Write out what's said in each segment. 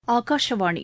ஆகாஷவாணி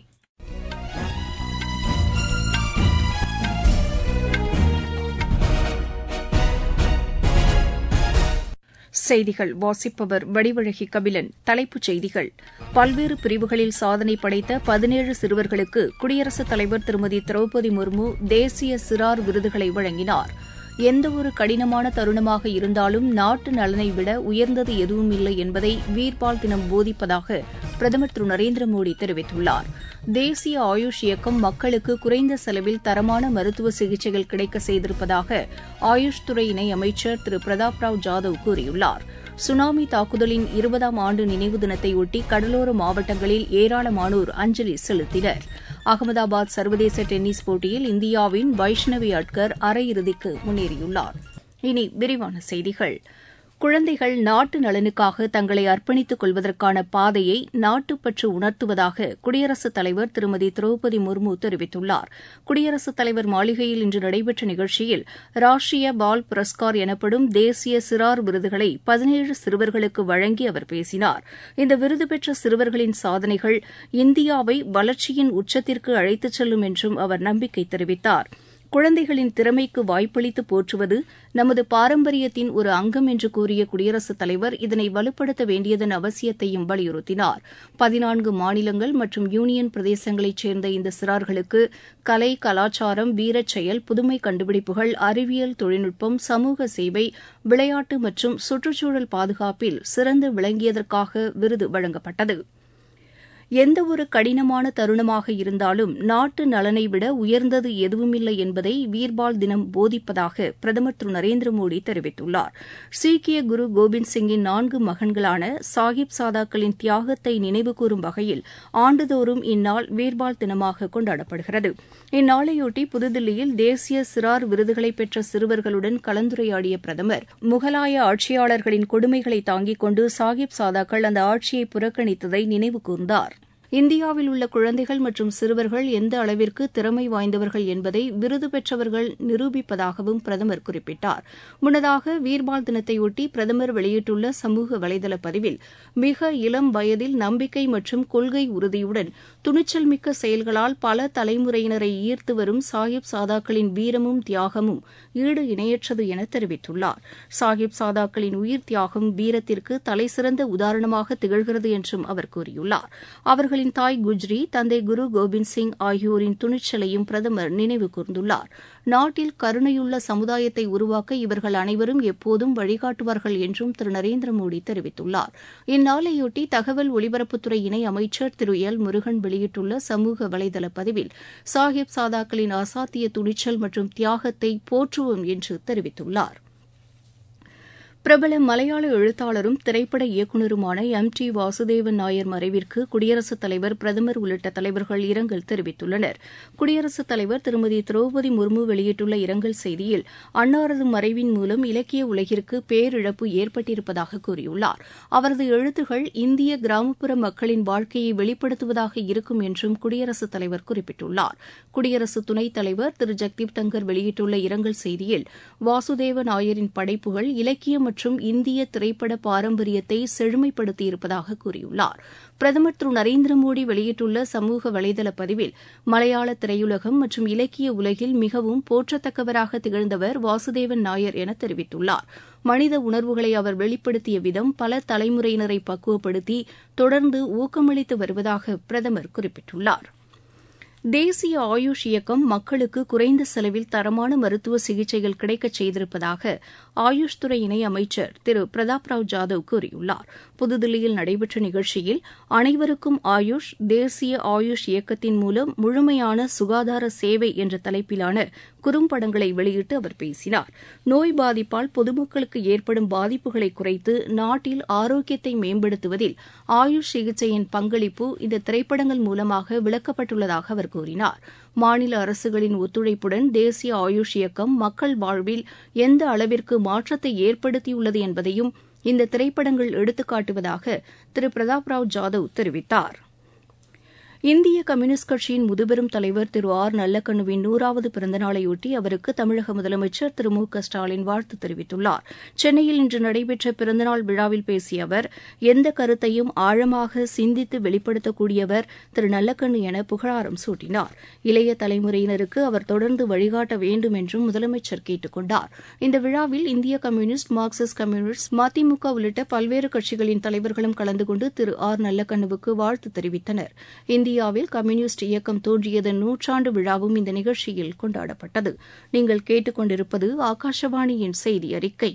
செய்திகள் வாசிப்பவர் வடிவழகி கபிலன் தலைப்புச் செய்திகள் பல்வேறு பிரிவுகளில் சாதனை படைத்த பதினேழு சிறுவர்களுக்கு குடியரசுத் தலைவர் திருமதி திரௌபதி முர்மு தேசிய சிறார் விருதுகளை வழங்கினார் எந்தவொரு கடினமான தருணமாக இருந்தாலும் நாட்டு நலனை விட உயர்ந்தது எதுவும் இல்லை என்பதை வீர்பால் தினம் போதிப்பதாக பிரதமர் திரு நரேந்திர மோடி தெரிவித்துள்ளார் தேசிய ஆயுஷ் இயக்கம் மக்களுக்கு குறைந்த செலவில் தரமான மருத்துவ சிகிச்சைகள் கிடைக்க செய்திருப்பதாக ஆயுஷ் துறை இணை அமைச்சர் திரு பிரதாப் ராவ் ஜாதவ் கூறியுள்ளார் சுனாமி தாக்குதலின் இருபதாம் ஆண்டு நினைவு தினத்தையொட்டி கடலோர மாவட்டங்களில் ஏராளமானோர் அஞ்சலி செலுத்தினர் அகமதாபாத் சர்வதேச டென்னிஸ் போட்டியில் இந்தியாவின் வைஷ்ணவி அட்கர் அரையிறுதிக்கு முன்னேறியுள்ளார் இனி விரிவான செய்திகள் குழந்தைகள் நாட்டு நலனுக்காக தங்களை அர்ப்பணித்துக் கொள்வதற்கான பாதையை நாட்டுப்பற்று உணர்த்துவதாக குடியரசுத் தலைவர் திருமதி திரௌபதி முர்மு தெரிவித்துள்ளார் குடியரசுத் தலைவர் மாளிகையில் இன்று நடைபெற்ற நிகழ்ச்சியில் ராஷ்டிரிய பால் புரஸ்கார் எனப்படும் தேசிய சிறார் விருதுகளை பதினேழு சிறுவர்களுக்கு வழங்கி அவர் பேசினார் இந்த விருது பெற்ற சிறுவர்களின் சாதனைகள் இந்தியாவை வளர்ச்சியின் உச்சத்திற்கு அழைத்துச் செல்லும் என்றும் அவர் நம்பிக்கை தெரிவித்தார் குழந்தைகளின் திறமைக்கு வாய்ப்பளித்து போற்றுவது நமது பாரம்பரியத்தின் ஒரு அங்கம் என்று கூறிய குடியரசுத் தலைவர் இதனை வலுப்படுத்த வேண்டியதன் அவசியத்தையும் வலியுறுத்தினார் பதினான்கு மாநிலங்கள் மற்றும் யூனியன் பிரதேசங்களைச் சேர்ந்த இந்த சிறார்களுக்கு கலை கலாச்சாரம் வீரச் செயல் புதுமை கண்டுபிடிப்புகள் அறிவியல் தொழில்நுட்பம் சமூக சேவை விளையாட்டு மற்றும் சுற்றுச்சூழல் பாதுகாப்பில் சிறந்து விளங்கியதற்காக விருது வழங்கப்பட்டது எந்தவொரு கடினமான தருணமாக இருந்தாலும் நாட்டு நலனை விட உயர்ந்தது எதுவுமில்லை என்பதை வீர்பால் தினம் போதிப்பதாக பிரதமர் திரு நரேந்திர மோடி தெரிவித்துள்ளார் சீக்கிய குரு கோபிந்த் சிங்கின் நான்கு மகன்களான சாஹிப் சாதாக்களின் தியாகத்தை நினைவுகூரும் வகையில் ஆண்டுதோறும் இந்நாள் வீர்பால் தினமாக கொண்டாடப்படுகிறது இந்நாளையொட்டி புதுதில்லியில் தேசிய சிறார் விருதுகளை பெற்ற சிறுவர்களுடன் கலந்துரையாடிய பிரதமர் முகலாய ஆட்சியாளர்களின் கொடுமைகளை தாங்கிக் கொண்டு சாஹிப் சாதாக்கள் அந்த ஆட்சியை புறக்கணித்ததை நினைவு கூர்ந்தார் இந்தியாவில் உள்ள குழந்தைகள் மற்றும் சிறுவர்கள் எந்த அளவிற்கு திறமை வாய்ந்தவர்கள் என்பதை விருது பெற்றவர்கள் நிரூபிப்பதாகவும் பிரதமர் குறிப்பிட்டார் முன்னதாக வீர்பால் தினத்தையொட்டி பிரதமர் வெளியிட்டுள்ள சமூக வலைதள பதிவில் மிக இளம் வயதில் நம்பிக்கை மற்றும் கொள்கை உறுதியுடன் துணிச்சல் மிக்க செயல்களால் பல தலைமுறையினரை ஈர்த்து வரும் சாஹிப் சாதாக்களின் வீரமும் தியாகமும் ஈடு இணையற்றது என தெரிவித்துள்ளார் சாஹிப் சாதாக்களின் உயிர் தியாகம் வீரத்திற்கு தலைசிறந்த உதாரணமாக திகழ்கிறது என்றும் அவர் கூறியுள்ளார் அவர்கள் அவர்களின் தாய் குஜ்ரி தந்தை குரு கோபிந்த் சிங் ஆகியோரின் துணிச்சலையும் பிரதமர் நினைவு கூர்ந்துள்ளார் நாட்டில் கருணையுள்ள சமுதாயத்தை உருவாக்க இவர்கள் அனைவரும் எப்போதும் வழிகாட்டுவார்கள் என்றும் திரு நரேந்திர மோடி தெரிவித்துள்ளார் இந்நாளையொட்டி தகவல் ஒலிபரப்புத்துறை இணை அமைச்சர் திரு எல் முருகன் வெளியிட்டுள்ள சமூக வலைதள பதிவில் சாஹிப் சாதாக்களின் அசாத்திய துணிச்சல் மற்றும் தியாகத்தை போற்றுவோம் என்று தெரிவித்துள்ளார் பிரபல மலையாள எழுத்தாளரும் திரைப்பட இயக்குநருமான எம் டி வாசுதேவன் நாயர் மறைவிற்கு குடியரசுத் தலைவர் பிரதமர் உள்ளிட்ட தலைவர்கள் இரங்கல் தெரிவித்துள்ளனர் குடியரசுத் தலைவர் திருமதி திரௌபதி முர்மு வெளியிட்டுள்ள இரங்கல் செய்தியில் அன்னாரது மறைவின் மூலம் இலக்கிய உலகிற்கு பேரிழப்பு ஏற்பட்டிருப்பதாக கூறியுள்ளார் அவரது எழுத்துகள் இந்திய கிராமப்புற மக்களின் வாழ்க்கையை வெளிப்படுத்துவதாக இருக்கும் என்றும் குடியரசுத் தலைவர் குறிப்பிட்டுள்ளார் குடியரசு துணைத் தலைவர் திரு ஜெக்தீப் தங்கர் வெளியிட்டுள்ள இரங்கல் செய்தியில் வாசுதேவ நாயரின் படைப்புகள் இலக்கியம் மற்றும் இந்திய திரைப்பட பாரம்பரியத்தை செழுமைப்படுத்தியிருப்பதாக கூறியுள்ளார் பிரதமர் திரு நரேந்திர மோடி வெளியிட்டுள்ள சமூக வலைதள பதிவில் மலையாள திரையுலகம் மற்றும் இலக்கிய உலகில் மிகவும் போற்றத்தக்கவராக திகழ்ந்தவர் வாசுதேவன் நாயர் என தெரிவித்துள்ளார் மனித உணர்வுகளை அவர் வெளிப்படுத்திய விதம் பல தலைமுறையினரை பக்குவப்படுத்தி தொடர்ந்து ஊக்கமளித்து வருவதாக பிரதமர் குறிப்பிட்டுள்ளார் தேசிய ஆயுஷ் இயக்கம் மக்களுக்கு குறைந்த செலவில் தரமான மருத்துவ சிகிச்சைகள் கிடைக்கச் செய்திருப்பதாக ஆயுஷ் துறை இணை அமைச்சர் திரு பிரதாப் ராவ் ஜாதவ் கூறியுள்ளார் புதுதில்லியில் நடைபெற்ற நிகழ்ச்சியில் அனைவருக்கும் ஆயுஷ் தேசிய ஆயுஷ் இயக்கத்தின் மூலம் முழுமையான சுகாதார சேவை என்ற தலைப்பிலான குறும்படங்களை வெளியிட்டு அவர் பேசினார் நோய் பாதிப்பால் பொதுமக்களுக்கு ஏற்படும் பாதிப்புகளை குறைத்து நாட்டில் ஆரோக்கியத்தை மேம்படுத்துவதில் ஆயுஷ் சிகிச்சையின் பங்களிப்பு இந்த திரைப்படங்கள் மூலமாக விளக்கப்பட்டுள்ளதாக அவர் கூறினார் மாநில அரசுகளின் ஒத்துழைப்புடன் தேசிய ஆயுஷ் இயக்கம் மக்கள் வாழ்வில் எந்த அளவிற்கு மாற்றத்தை ஏற்படுத்தியுள்ளது என்பதையும் இந்த திரைப்படங்கள் எடுத்துக்காட்டுவதாக திரு பிரதாப் ராவ் ஜாதவ் தெரிவித்தார் இந்திய கம்யூனிஸ்ட் கட்சியின் முதுபெரும் தலைவர் திரு ஆர் நல்லக்கண்ணுவின் நூறாவது பிறந்தநாளையொட்டி அவருக்கு தமிழக முதலமைச்சர் திரு மு க ஸ்டாலின் வாழ்த்து தெரிவித்துள்ளார் சென்னையில் இன்று நடைபெற்ற பிறந்தநாள் விழாவில் பேசிய அவர் எந்த கருத்தையும் ஆழமாக சிந்தித்து வெளிப்படுத்தக்கூடியவர் திரு நல்லக்கண்ணு என புகழாரம் சூட்டினார் இளைய தலைமுறையினருக்கு அவர் தொடர்ந்து வழிகாட்ட வேண்டும் என்றும் முதலமைச்சர் கேட்டுக் கொண்டார் இந்த விழாவில் இந்திய கம்யூனிஸ்ட் மார்க்சிஸ்ட் கம்யூனிஸ்ட் மதிமுக உள்ளிட்ட பல்வேறு கட்சிகளின் தலைவர்களும் கலந்து கொண்டு திரு ஆர் நல்லக்கண்ணுவுக்கு வாழ்த்து தெரிவித்தனர் இந்தியாவில் கம்யூனிஸ்ட் இயக்கம் தோன்றியதன் நூற்றாண்டு விழாவும் இந்த நிகழ்ச்சியில் கொண்டாடப்பட்டது நீங்கள் கேட்டுக்கொண்டிருப்பது ஆகாஷவாணியின் செய்தி அறிக்கை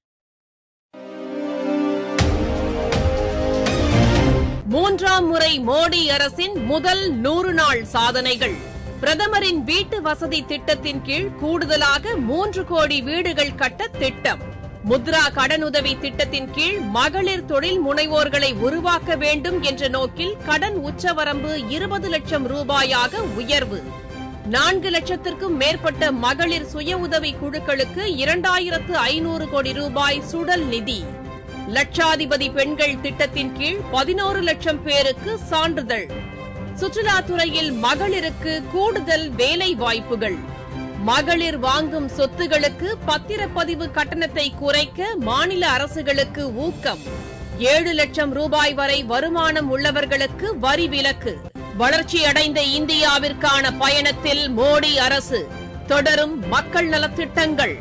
மூன்றாம் முறை மோடி அரசின் முதல் நூறு நாள் சாதனைகள் பிரதமரின் வீட்டு வசதி திட்டத்தின் கீழ் கூடுதலாக மூன்று கோடி வீடுகள் கட்ட திட்டம் முத்ரா கடனுதவி திட்டத்தின் கீழ் மகளிர் தொழில் முனைவோர்களை உருவாக்க வேண்டும் என்ற நோக்கில் கடன் உச்சவரம்பு இருபது லட்சம் ரூபாயாக உயர்வு நான்கு லட்சத்திற்கும் மேற்பட்ட மகளிர் சுய உதவி குழுக்களுக்கு இரண்டாயிரத்து ஐநூறு கோடி ரூபாய் சுடல் நிதி லட்சாதிபதி பெண்கள் திட்டத்தின் கீழ் பதினோரு லட்சம் பேருக்கு சான்றிதழ் சுற்றுலாத்துறையில் மகளிருக்கு கூடுதல் வேலை வாய்ப்புகள் மகளிர் வாங்கும் சொத்துகளுக்கு பத்திரப்பதிவு கட்டணத்தை குறைக்க மாநில அரசுகளுக்கு ஊக்கம் ஏழு லட்சம் ரூபாய் வரை வருமானம் உள்ளவர்களுக்கு வரி விலக்கு வளர்ச்சியடைந்த இந்தியாவிற்கான பயணத்தில் மோடி அரசு தொடரும் மக்கள் நலத்திட்டங்கள்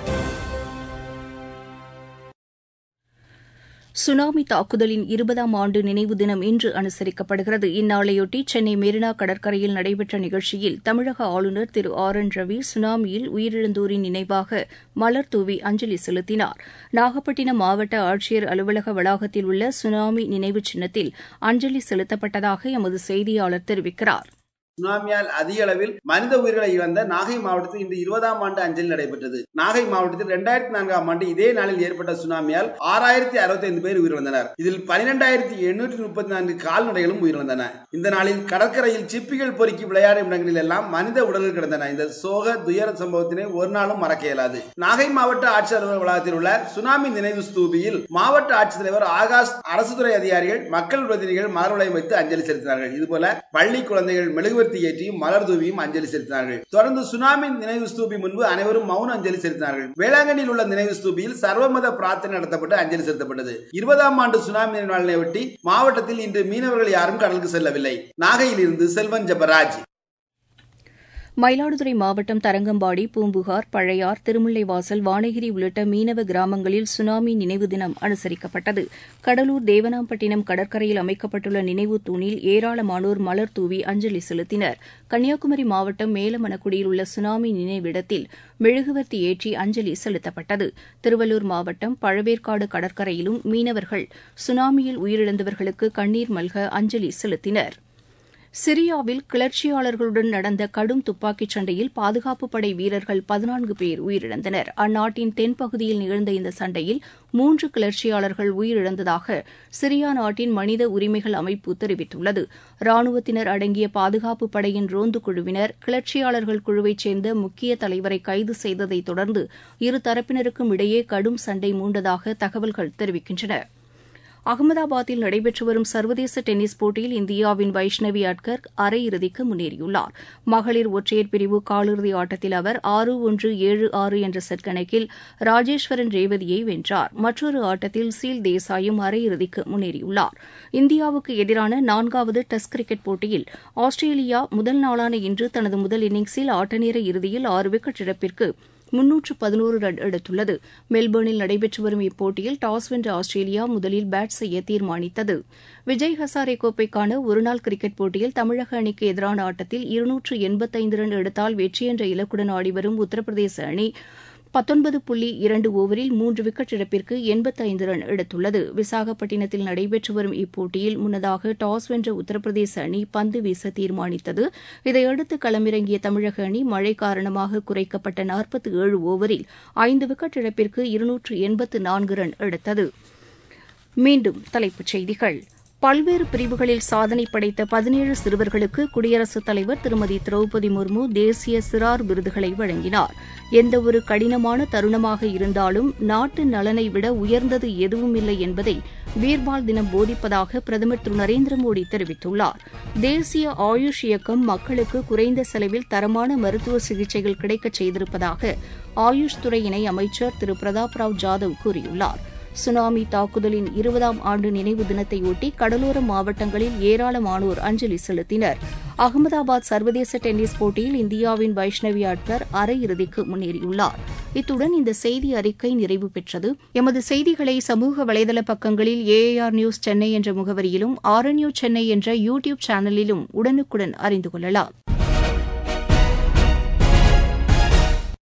சுனாமி தாக்குதலின் இருபதாம் ஆண்டு நினைவு தினம் இன்று அனுசரிக்கப்படுகிறது இந்நாளையொட்டி சென்னை மெரினா கடற்கரையில் நடைபெற்ற நிகழ்ச்சியில் தமிழக ஆளுநர் திரு ஆர் என் ரவி சுனாமியில் உயிரிழந்தோரின் நினைவாக மலர் தூவி அஞ்சலி செலுத்தினார் நாகப்பட்டினம் மாவட்ட ஆட்சியர் அலுவலக வளாகத்தில் உள்ள சுனாமி நினைவு சின்னத்தில் அஞ்சலி செலுத்தப்பட்டதாக எமது செய்தியாளர் தெரிவிக்கிறார் சுனாமியால் அதிக அளவில் மனித உயிர்களை இழந்த நாகை மாவட்டத்தில் இன்று இருபதாம் ஆண்டு அஞ்சலி நடைபெற்றது நாகை மாவட்டத்தில் இரண்டாயிரத்தி நான்காம் ஆண்டு இதே நாளில் ஏற்பட்ட சுனாமியால் ஆறாயிரத்தி அறுபத்தி ஐந்து பேர் உயிரிழந்தனர் இதில் பனிரெண்டாயிரத்தி எண்ணூற்றி முப்பத்தி நான்கு கால்நடைகளும் உயிரிழந்தன இந்த நாளில் கடற்கரையில் சிப்பிகள் பொறுக்கி விளையாடும் இடங்களில் எல்லாம் மனித உடல்கள் கிடந்தன இந்த சோக துயர சம்பவத்தினை ஒரு நாளும் மறக்க இயலாது நாகை மாவட்ட ஆட்சியர் அலுவலக வளாகத்தில் உள்ள சுனாமி நினைவு ஸ்தூபியில் மாவட்ட ஆட்சித்தலைவர் ஆகாஷ் அரசு துறை அதிகாரிகள் மக்கள் பிரதிநிதிகள் மலர்வளையம் வைத்து அஞ்சலி செலுத்தினார்கள் இதுபோல பள்ளி குழந்தைகள் மெழுகுவர்த்தி ஏற்றியும் மலர் தூவியும் அஞ்சலி செலுத்தினார்கள் தொடர்ந்து சுனாமி நினைவு ஸ்தூபி முன்பு அனைவரும் மௌன அஞ்சலி செலுத்தினார்கள் வேளாங்கண்ணியில் உள்ள நினைவு ஸ்தூபியில் சர்வமத பிரார்த்தனை நடத்தப்பட்டு அஞ்சலி செலுத்தப்பட்டது இருபதாம் ஆண்டு சுனாமி நினைவாளனையொட்டி மாவட்டத்தில் இன்று மீனவர்கள் யாரும் கடலுக்கு செல்லவில்லை நாகையில் இருந்து செல்வன் ஜபராஜ் மயிலாடுதுறை மாவட்டம் தரங்கம்பாடி பூம்புகார் பழையார் திருமுல்லைவாசல் வானகிரி உள்ளிட்ட மீனவ கிராமங்களில் சுனாமி நினைவு தினம் அனுசரிக்கப்பட்டது கடலூர் தேவனாம்பட்டினம் கடற்கரையில் அமைக்கப்பட்டுள்ள நினைவு தூணில் ஏராளமானோர் மலர் தூவி அஞ்சலி செலுத்தினர் கன்னியாகுமரி மாவட்டம் மேலமணக்குடியில் உள்ள சுனாமி நினைவிடத்தில் மெழுகுவர்த்தி ஏற்றி அஞ்சலி செலுத்தப்பட்டது திருவள்ளூர் மாவட்டம் பழவேற்காடு கடற்கரையிலும் மீனவர்கள் சுனாமியில் உயிரிழந்தவர்களுக்கு கண்ணீர் மல்க அஞ்சலி செலுத்தினர் சிரியாவில் கிளர்ச்சியாளர்களுடன் நடந்த கடும் துப்பாக்கிச் சண்டையில் பாதுகாப்பு படை வீரர்கள் பதினான்கு பேர் உயிரிழந்தனர் அந்நாட்டின் தென்பகுதியில் நிகழ்ந்த இந்த சண்டையில் மூன்று கிளர்ச்சியாளர்கள் உயிரிழந்ததாக சிரியா நாட்டின் மனித உரிமைகள் அமைப்பு தெரிவித்துள்ளது ராணுவத்தினர் அடங்கிய பாதுகாப்பு படையின் ரோந்து குழுவினர் கிளர்ச்சியாளர்கள் குழுவைச் சேர்ந்த முக்கிய தலைவரை கைது செய்ததைத் தொடர்ந்து இரு தரப்பினருக்கும் இடையே கடும் சண்டை மூண்டதாக தகவல்கள் தெரிவிக்கின்றன அகமதாபாத்தில் நடைபெற்று வரும் சர்வதேச டென்னிஸ் போட்டியில் இந்தியாவின் வைஷ்ணவி அட்கர் அரையிறுதிக்கு முன்னேறியுள்ளார் மகளிர் ஒற்றையர் பிரிவு காலிறுதி ஆட்டத்தில் அவர் ஆறு ஒன்று ஏழு ஆறு என்ற செட் கணக்கில் ராஜேஸ்வரன் ரேவதியை வென்றார் மற்றொரு ஆட்டத்தில் சீல் தேசாயும் அரையிறுதிக்கு முன்னேறியுள்ளார் இந்தியாவுக்கு எதிரான நான்காவது டெஸ்ட் கிரிக்கெட் போட்டியில் ஆஸ்திரேலியா முதல் நாளான இன்று தனது முதல் இன்னிங்ஸில் ஆட்டநேர இறுதியில் ஆறு விக்கெட் இழப்பிற்கு முன்னூற்று பதினோரு ரன் எடுத்துள்ளது மெல்போர்னில் நடைபெற்று வரும் இப்போட்டியில் டாஸ் வென்ற ஆஸ்திரேலியா முதலில் பேட் செய்ய தீர்மானித்தது விஜய் ஹசாரே கோப்பைக்கான ஒருநாள் கிரிக்கெட் போட்டியில் தமிழக அணிக்கு எதிரான ஆட்டத்தில் இருநூற்று எண்பத்தைந்து ரன் எடுத்தால் வெற்றி என்ற இலக்குடன் ஆடிவரும் உத்தரப்பிரதேச அணி பத்தொன்பது புள்ளி இரண்டு ஓவரில் மூன்று விக்கெட் இழப்பிற்கு எண்பத்தைந்து ரன் எடுத்துள்ளது விசாகப்பட்டினத்தில் நடைபெற்று வரும் இப்போட்டியில் முன்னதாக டாஸ் வென்ற உத்தரப்பிரதேச அணி பந்து வீச தீர்மானித்தது இதையடுத்து களமிறங்கிய தமிழக அணி மழை காரணமாக குறைக்கப்பட்ட நாற்பத்தி ஏழு ஓவரில் ஐந்து விக்கெட் இழப்பிற்கு இருநூற்று எண்பத்து நான்கு ரன் எடுத்தது மீண்டும் தலைப்புச் செய்திகள் பல்வேறு பிரிவுகளில் சாதனை படைத்த பதினேழு சிறுவர்களுக்கு குடியரசுத் தலைவர் திருமதி திரௌபதி முர்மு தேசிய சிறார் விருதுகளை வழங்கினார் எந்தவொரு கடினமான தருணமாக இருந்தாலும் நாட்டு நலனை விட உயர்ந்தது எதுவுமில்லை என்பதை பீர்பால் தினம் போதிப்பதாக பிரதமர் திரு நரேந்திர மோடி தெரிவித்துள்ளார் தேசிய ஆயுஷ் இயக்கம் மக்களுக்கு குறைந்த செலவில் தரமான மருத்துவ சிகிச்சைகள் கிடைக்கச் செய்திருப்பதாக ஆயுஷ் துறை இணை அமைச்சர் திரு பிரதாப் ராவ் ஜாதவ் கூறியுள்ளார் சுனாமி தாக்குதலின் இருபதாம் ஆண்டு நினைவு தினத்தையொட்டி கடலோர மாவட்டங்களில் ஏராளமானோர் அஞ்சலி செலுத்தினர் அகமதாபாத் சர்வதேச டென்னிஸ் போட்டியில் இந்தியாவின் வைஷ்ணவி அட்கர் அரையிறுதிக்கு முன்னேறியுள்ளார் இத்துடன் இந்த செய்தி அறிக்கை நிறைவு பெற்றது எமது செய்திகளை சமூக வலைதள பக்கங்களில் ஏஆர் நியூஸ் சென்னை என்ற முகவரியிலும் ஆர்என்யூ சென்னை என்ற யூ டியூப் சேனலிலும் உடனுக்குடன் அறிந்து கொள்ளலாம்